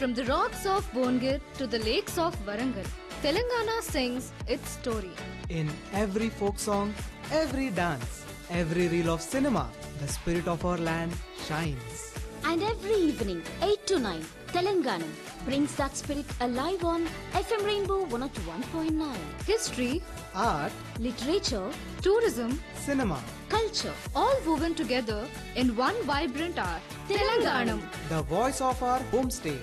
From the rocks of Bongir to the lakes of Warangal, Telangana sings its story. In every folk song, every dance, every reel of cinema, the spirit of our land shines. And every evening, 8 to 9, Telangana brings that spirit alive on FM Rainbow 101.9. History, Art, Literature, tourism, cinema, culture, all woven together in one vibrant art. Telanganam. the voice of our homestay.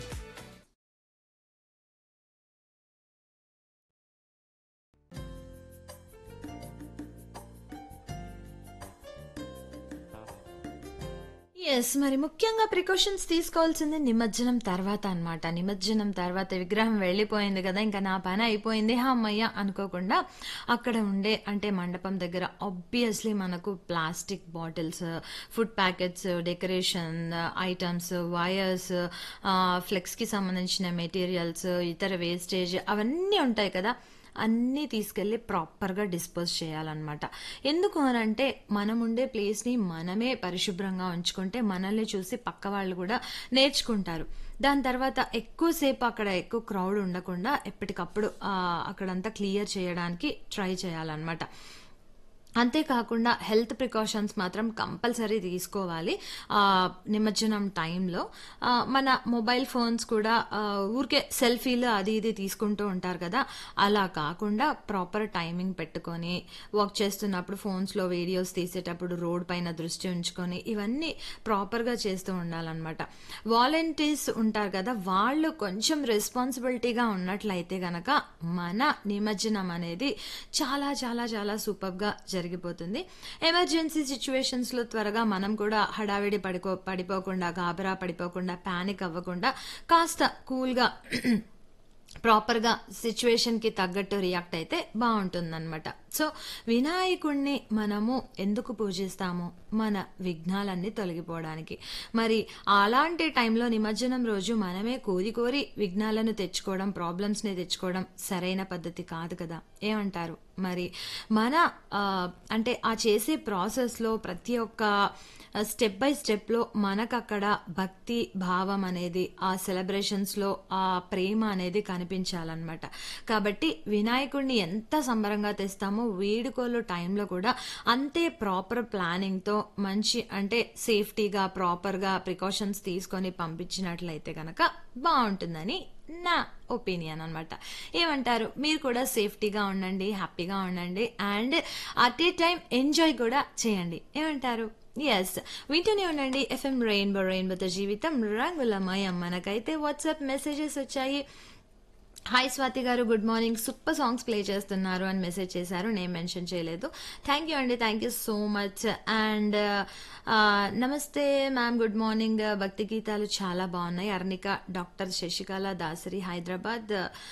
Yes మరి ముఖ్యంగా precautions తీసుకోవాల్సింది నిమజ్జనం తర్వాత అన్నమాట నిమజ్జనం తర్వాత విగ్రహం వెళ్ళిపోయింది కదా ఇంకా నా పని అయిపోయింది హా అమ్మయ్య అనుకోకుండా అక్కడ ఉండే అంటే మండపం దగ్గర ఆబ్వియస్లీ మనకు plastic bottles food packets decoration items wires ఫ్లెక్స్కి సంబంధించిన మెటీరియల్స్ ఇతర వేస్టేజ్ అవన్నీ ఉంటాయి కదా అన్నీ తీసుకెళ్ళి ప్రాపర్గా డిస్పోజ్ చేయాలన్నమాట ఎందుకు అనంటే మనం ఉండే ప్లేస్ని మనమే పరిశుభ్రంగా ఉంచుకుంటే మనల్ని చూసి పక్క వాళ్ళు కూడా నేర్చుకుంటారు దాని తర్వాత ఎక్కువసేపు అక్కడ ఎక్కువ క్రౌడ్ ఉండకుండా ఎప్పటికప్పుడు ఆ, అక్కడంతా క్లియర్ చేయడానికి ట్రై చేయాలన్నమాట అంతేకాకుండా హెల్త్ ప్రికాషన్స్ మాత్రం కంపల్సరీ తీసుకోవాలి ఆ, నిమజ్జనం టైంలో ఆ, మన మొబైల్ ఫోన్స్ కూడా ఆ, ఊరికే సెల్ఫీలు అది ఇది తీసుకుంటూ ఉంటారు కదా అలా కాకుండా ప్రాపర్ టైమింగ్ పెట్టుకొని వాక్ చేస్తున్నప్పుడు ఫోన్స్లో వీడియోస్ తీసేటప్పుడు రోడ్ పైన దృష్టి ఉంచుకొని ఇవన్నీ ప్రాపర్గా చేస్తూ ఉండాలన్నమాట వాలంటీర్స్ ఉంటారు కదా వాళ్ళు కొంచెం రెస్పాన్సిబిలిటీగా ఉన్నట్లయితే గనక మన నిమజ్జనం అనేది చాలా చాలా చాలా సూపర్గా జరిగిపోతుంది ఎమర్జెన్సీ సిచ్యువేషన్స్లో త్వరగా మనం కూడా హడావిడి పడిపో పడిపోకుండా గాబరా పడిపోకుండా ప్యానిక్ అవ్వకుండా కాస్త కూల్గా ప్రాపర్గా సిచ్యువేషన్కి తగ్గట్టు రియాక్ట్ అయితే బాగుంటుందన్నమాట సో వినాయకుణ్ణి మనము ఎందుకు పూజిస్తాము మన విఘ్నాలన్నీ తొలగిపోవడానికి మరి అలాంటి టైంలో నిమజ్జనం రోజు మనమే కోరి కోరి విఘ్నాలను తెచ్చుకోవడం ప్రాబ్లమ్స్ని తెచ్చుకోవడం సరైన పద్ధతి కాదు కదా ఏమంటారు మరి మన ఆ, అంటే ఆ చేసే ప్రాసెస్లో ప్రతి ఒక్క స్టెప్ బై స్టెప్లో మనకు అక్కడ భక్తి భావం అనేది ఆ సెలబ్రేషన్స్లో ఆ ప్రేమ అనేది కనిపించాలన్నమాట కాబట్టి వినాయకుడిని ఎంత సంబరంగా తెస్తామో వేడుకోలు టైంలో కూడా అంతే ప్రాపర్ ప్లానింగ్తో మంచి అంటే సేఫ్టీగా ప్రాపర్గా ప్రికాషన్స్ తీసుకొని పంపించినట్లయితే కనుక బాగుంటుందని నా ఒపీనియన్ అనమాట ఏమంటారు మీరు కూడా సేఫ్టీగా ఉండండి హ్యాపీగా ఉండండి and at a time enjoy కూడా చేయండి ఏమంటారు ఎస్ వింటూనే ఉండండి ఎఫ్ఎం రెయిన్బో రెయిన్బోతో జీవితం రంగులమయం మనకైతే వాట్సాప్ మెసేజెస్ వచ్చాయి hi Swathi garu good morning super songs play చేస్తున్నారు అని మెసేజ్ చేశారు నేను మెన్షన్ చేయలేదు థ్యాంక్ యూ అండి thank you so much and నమస్తే మ్యామ్ గుడ్ మార్నింగ్ భక్తి గీతాలు చాలా బాగున్నాయి అర్నిక డాక్టర్ శశికళ దాసరి హైదరాబాద్